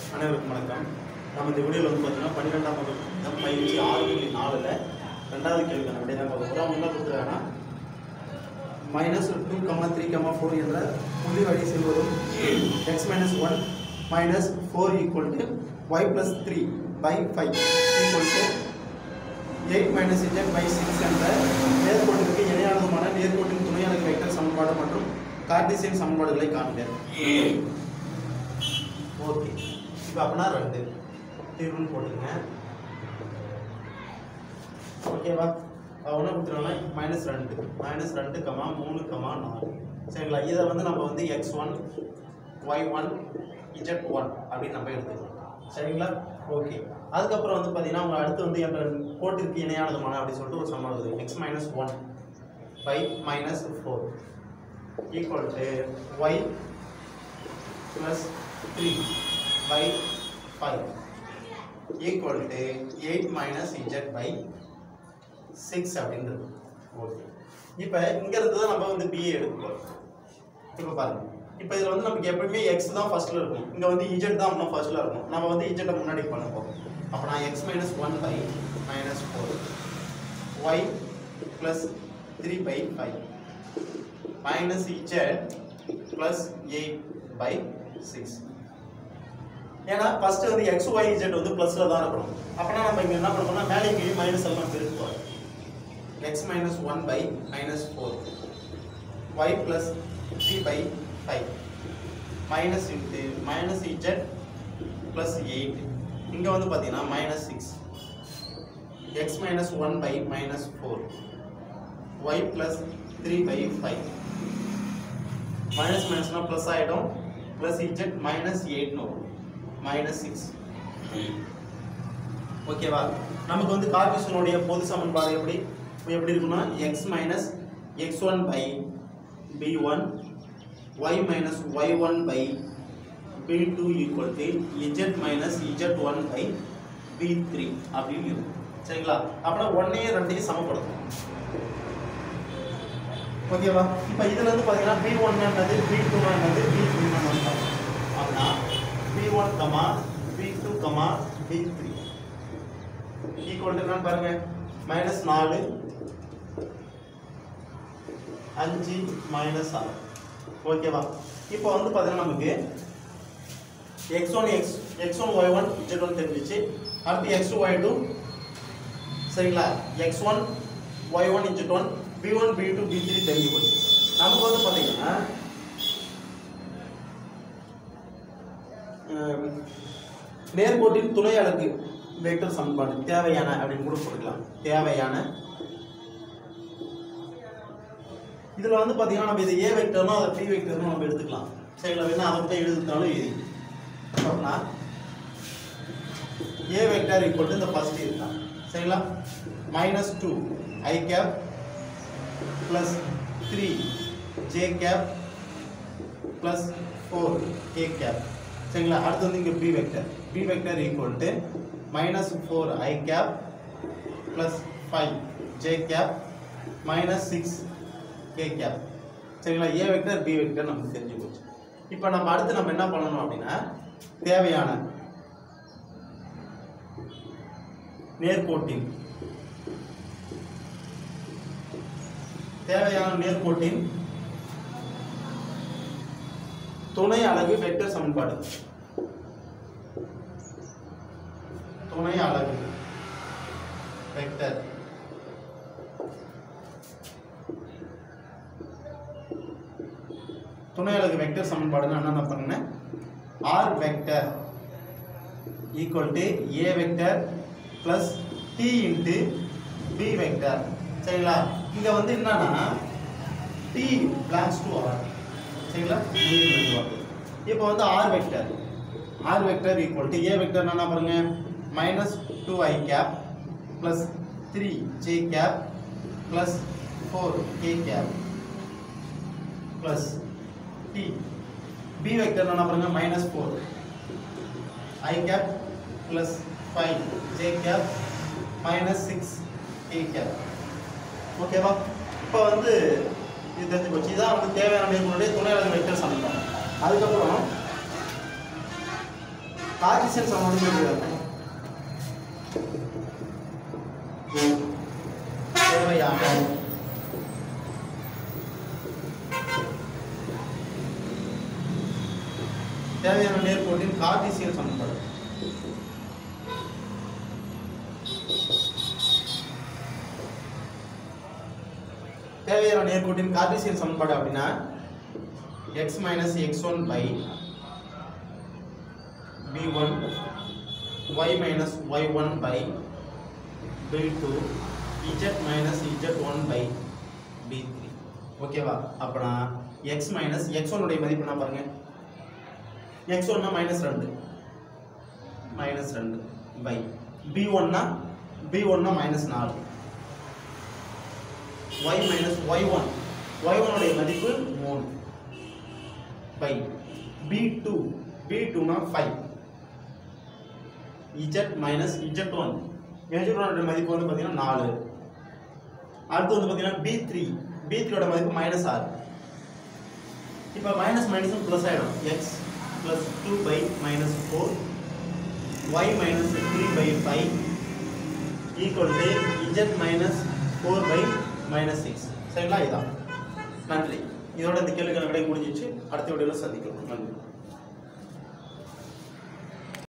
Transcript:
அனைவருக்கும் வணக்கம் நம்ம இந்த வீடியோவில் வந்து பார்த்தீங்கன்னா பன்னிரெண்டாம் வகுப்பு பயிற்சி ஆறு புள்ளி நாலில் ரெண்டாவது கேள்விக்கான விடை தான் பார்க்க போகிறோம் என்ன கொடுத்துருக்காங்கன்னா minus two comma three comma four என்ற புள்ளி வழி செல்வதும் X minus one minus four equal to Y plus three by five equal to eight minus Z by six என்ற நேர்கோட்டிற்கு இணையானதுமான நேர்கோட்டின் துணையான வெக்டர் சமன்பாடு மற்றும் கார்டீசியன் சமன்பாடுகளை காண்க ஓகே இப்போ அப்படின்னா ரெண்டு தீர்வுன்னு போட்டுங்க ஓகேவா ஒன்று கொடுத்துருவாங்க மைனஸ் ரெண்டு மைனஸ் ரெண்டு கமா மூணு கமா நாலு சரிங்களா இதை வந்து நம்ம வந்து X one Y one Z one அப்படின்னு நம்ம எடுத்துக்கலாம் சரிங்களா ஓகே அதுக்கப்புறம் வந்து பார்த்தீங்கன்னா அவங்க அடுத்து வந்து எங்கள் கோட்டிற்கு இணையானதுமான அப்படின்னு சொல்லிட்டு ஒரு சம்பளம் வருது X minus one by minus four equal to Y plus 3 by 5 equal to 8 minus z by 6 அப்படின்றது ஓகே இப்போ இங்க இருந்து தான் நம்ம வந்து பிஏ எடுக்கணும் இப்போ பாருங்க இப்போ இதில் வந்து நமக்கு எப்பவுமே எக்ஸ் தான் ஃபர்ஸ்ட்ல இருக்கும் இங்க வந்து இஜெட் தான் அப்படின்னா ஃபர்ஸ்ட்ல இருக்கும் நம்ம வந்து இஜெட்டை முன்னாடி பண்ண போகிறோம் அப்போ நான் X minus one by minus four Y plus three by five minus Z plus eight by six ஏன்னா ஃபர்ஸ்ட் வந்து எக்ஸ் ஒய் இஜெட் வந்து ப்ளஸ்ல தான் இருக்கணும் அப்போனா நம்ம இங்கே என்ன பண்ணோம்னா மேலே கீழே மைனஸ் எல்லாம் பெருக்குவோம் X minus one by minus four Y plus three by five minus into minus Z plus eight இங்கே வந்து பார்த்தீங்கன்னா minus six X minus one by minus four Y plus three by five minus மைனஸ்னா plus ஆகிடும் plus Z minus எயிட்னு வரும் minus six ஓகேவா நமக்கு வந்து கார்பிசனுடைய பொது சமன்பாடு எப்படி எப்படி இருக்குன்னா X minus X one by B one Y minus Y one by B two equal to Z minus Z one by B three அப்படின்னு இருக்கும் சரிங்களா அப்படின்னா ஒன்னையும் ரெண்டையும் சமப்படுத்தும் ஓகேவா இப்போ இதுல இருந்து பார்த்தீங்கன்னா பி ஒன் என்னது பி டூ என்னது பி த்ரீ என்னது அப்படின்னா B one comma B two comma B three equal to என்னன்னு பாருங்க மைனஸ் நாலு அஞ்சு மைனஸ் ஆறு ஓகேவா இப்போ வந்து பார்த்தீங்கன்னா நமக்கு X one X X one Y one Z one தெரிஞ்சிச்சு அடுத்து எக்ஸ் டூ ஒய் டூ சரிங்களா X one Y one Z one B one B two B three தெரிஞ்சு போச்சு நமக்கு வந்து பார்த்தீங்கன்னா ஹம், நேர்கோட்டின் துணை அலகு வெக்டர் சமன்பாடு தேவையான அப்படின்னு கூட போட்டுக்கலாம் தேவையான இதுல வந்து பார்த்தீங்கன்னா நம்ம இது ஏ வெக்டர்னோ அதை பி வெக்டர்னோ நம்ம எடுத்துக்கலாம் சரிங்களா வேணா அதை மட்டும் எழுதுனாலும் எழுதி அப்படின்னா ஏ வெக்டர் ஈக்குவல் டு இந்த ஃபர்ஸ்ட் இருக்கான் சரிங்களா minus two I cap plus 3 j cap plus 4 k cap சரிங்களா அடுத்து வந்து இங்க b vector b vector equal to minus four I cap plus five J cap minus six K cap சரிங்களா A vector B vector நமக்கு தெரிஞ்சு போச்சு இப்போ நம்ம அடுத்து நம்ம என்ன பண்ணணும் அப்படின்னா தேவையான நேர்கோட்டின் தேவையான நேர்கோட்டின் துணை அலகு வெக்டர் சமன்பாடு துணை அலகு வெக்டர் துணை அலகு வெக்டர் சமன்பாடுன்னா என்ன பண்ணுங்க R vector equal to A vector plus T into B vector சரிங்களா இங்க வந்து என்னன்னா டி பிளாங்ஸ் டு ஆர் சரிங்களா இப்போ வந்து R vector R vector equal to A vector என்ன பாருங்க minus two I cap plus three J cap plus four K cap plus T B vector என்ன பாருங்க minus four I cap plus five J cap minus six K cap ஓகேவா இப்போ வந்து இது தெரிஞ்சு போச்சு இதான் வந்து தேவையான மேற்கொள்ளுடைய துணை அலகு வெக்டர் சமன்பாடு அதுக்கப்புறம் கார்டிசியன் சமன்பாடு எப்படி வரும் தேவையான தேவையான நேர்கோட்டின் கார்டிசியன் சமன்பாடு தேவையான நேர்கோட்டின் கார்டிசியன் சமன்பாடு அப்படின்னா x minus X one by B one Y minus Y one by B two Z minus Z one by B three ஓகேவா அப்போனா எக்ஸ் மைனஸ் எக்ஸ் ஒன்னுடைய மதிப்பு என்ன பாருங்க எக்ஸ் ஒன்னா மைனஸ் ரெண்டு மைனஸ் ரெண்டு பை பி ஒன்னா பி ஒன்னா மைனஸ் நாலு Y minus Y one Y ஒன்னுடைய மதிப்பு மூணு பை பி டூ பி டூனா five Z minus Z one Z ஒனோட மதிப்பு வந்து பார்த்தீங்கன்னா நாலு அடுத்து வந்து பார்த்தீங்கன்னா பி த்ரீ பி த்ரீயோட மதிப்பு மைனஸ் ஆறு இப்போ மைனஸ் மைனஸும் ப்ளஸ் ஆகிடும் X plus two by minus four Y minus three by five equal to Z minus four by minus six சரிங்களா இதான் நன்றி இதோட இந்த கேள்விகள் கடை முடிஞ்சிச்சு அடுத்த வீடியோவில் சந்திக்கலாம் நன்றி